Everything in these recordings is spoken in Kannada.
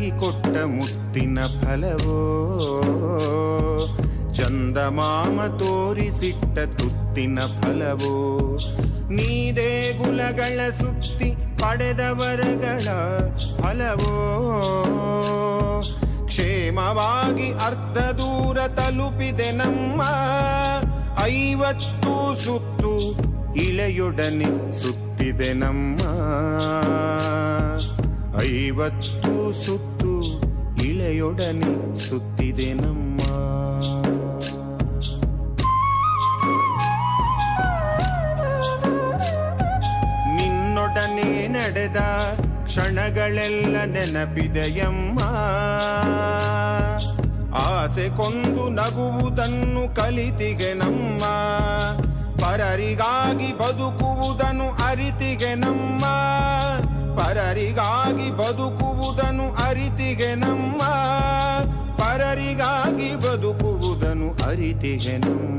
ಕರಗಿ ಕೊಟ್ಟ ಮುತ್ತಿನ ಫಲವೋ ಚಂದಮಾಮ ತೋರಿಸಿಟ್ಟ ತುತ್ತಿನ ಫಲವೋ ನೀ ದೇಗುಲಗಳ ಸುತ್ತಿ ಪಡೆದ ವರಗಳ ಫಲವೋ ಕ್ಷೇಮವಾಗಿ ಅರ್ಧ ದೂರ ತಲುಪಿದೆ ನಮ್ಮ ಐವತ್ತು ಸುತ್ತು ಇಳೆಯೊಡನೆ ಸುತ್ತಿದೆ ನಮ್ಮ ಐವತ್ತು ಸುತ್ತು ಇಳೆಯೊಡನೆ ಸುತ್ತಿದೆ ನಮ್ಮ ನಿನ್ನೊಡನೆ ನಡೆದ ಕ್ಷಣಗಳೆಲ್ಲ ನೆನಪಿದೆಯಮ್ಮ ಆಸೆ ಕೊಂದು ನಗುವುದನ್ನು ಕಲಿತಿಗೆ ನಮ್ಮ ಪರರಿಗಾಗಿ ಬದುಕುವುದನ್ನು ಅರಿತಿಗೆ ನಮ್ಮ ಪರರಿಗಾಗಿ ಬದುಕುವುದನ್ನು ಅರಿತಿಗೆ ನಮ್ಮ ಪರರಿಗಾಗಿ ಬದುಕುವುದನ್ನು ಅರಿತಿಗೆ ನಮ್ಮ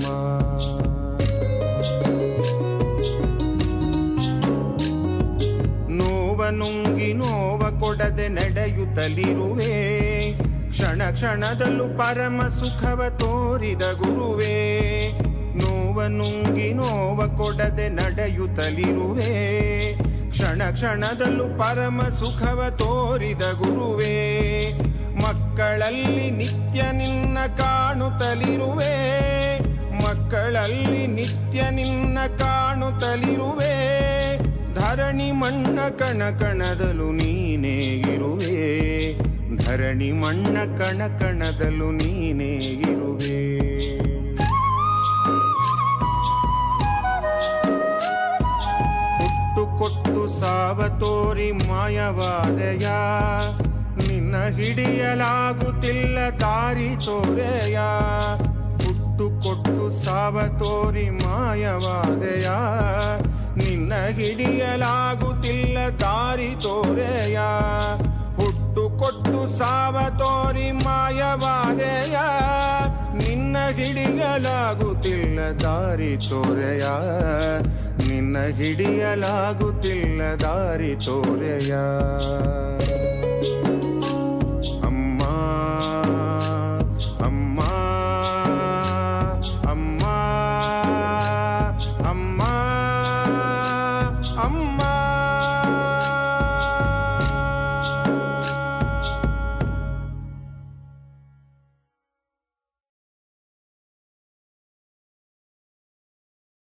ನೋವ ನುಂಗಿ ನೋವ ಕೊಡದೆ ನಡೆಯುತ್ತಲಿರುವೆ ಕ್ಷಣ ಕ್ಷಣದಲ್ಲೂ ಪರಮ ಸುಖವ ತೋರಿದ ಗುರುವೇ ನೋವ ನುಂಗಿ ನೋವ ಕೊಡದೆ ನಡೆಯುತ್ತಲಿರುವೆ ಕ್ಷಣ ಕ್ಷಣದಲ್ಲೂ ಪರಮ ಸುಖವ ತೋರಿದ ಗುರುವೇ ಮಕ್ಕಳಲ್ಲಿ ನಿತ್ಯ ನಿನ್ನ ಕಾಣುತ್ತಲಿರುವೆ ಮಕ್ಕಳಲ್ಲಿ ನಿತ್ಯ ನಿನ್ನ ಕಾಣುತ್ತಲಿರುವೆ ಧರಣಿ ಮಣ್ಣ ಕಣ ಕಣದಲು ನೀನೇ ಇರುವೆ ಧರಣಿ ಮಣ್ಣ ಕಣ ಕಣದಲು ನೀನೇ ಇರುವೆ ಹುಟ್ಟು ಕೊಟ್ಟು ಸಾವ ತೋರಿ ಮಾಯವಾದೆಯ ನಿನ್ನ ಹಿಡಿಯಲಾಗುತ್ತಿಲ್ಲ ದಾರಿ ತೋರೆಯ ಹುಟ್ಟು ಕೊಟ್ಟು ಸಾವ ತೋರಿ ಮಾಯವಾದೆಯ ನಿನ್ನ ಹಿಡಿಯಲಾಗುತ್ತಿಲ್ಲ ದಾರಿ ತೋರೆಯ ಹುಟ್ಟು ಕೊಟ್ಟು ಸಾವ ತೋರಿ ಮಾಯವಾದೆಯ ನಿನ್ನ ಹಿಡಿಯಲಾಗುತ್ತಿಲ್ಲ ದಾರಿ ತೋರೆಯ ನಿನ್ನ ಹಿಡಿಯಲಾಗುತ್ತಿಲ್ಲ ದಾರಿ ತೋರೆಯ